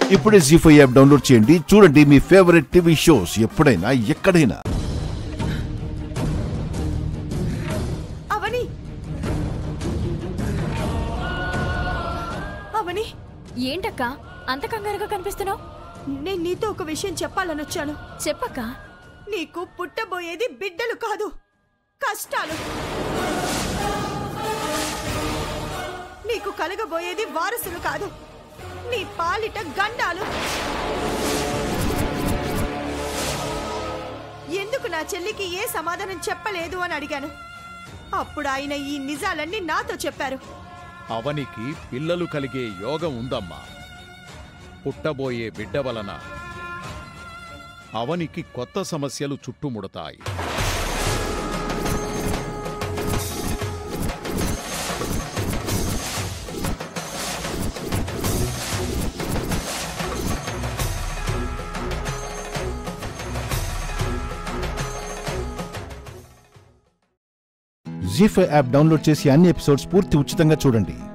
ఇప్పుడే G five app download చేయండి చూడండి మీ ఫేవరెట్ టీవీ షోస్ ఎప్పుడైనా ఎక్కడైనా అవని అవని ఏంటక్క అంత కంగారుగా కనిపిస్తున్నావు నేను నీతో ఒక విషయం చెప్పాలని వచ్చాను చెప్పక్క నీకు పుట్టబోయేది బిడ్డలు కాదు కష్టాలు నీకు కలగబోయేది వారసులు కాదు నీ పాలిట గండాలు ఎందుకు నా చెల్లికి ఏ సమాధానం చెప్పలేదు అని అడిగాను అప్పుడు ఆయన ఈ నిజాలన్నీ నాతో చెప్పారు అవనికి పిల్లలు కలిగే యోగం ఉందమ్మా పుట్టబోయే బిడ్డ వలన అవనికి కొత్త సమస్యలు చుట్టుముడతాయి జీ ఫైవ్ యాప్ డౌన్లోడ్ చేసి అన్ని ఎపిసోడ్స్ పూర్తి ఉచితంగా చూడండి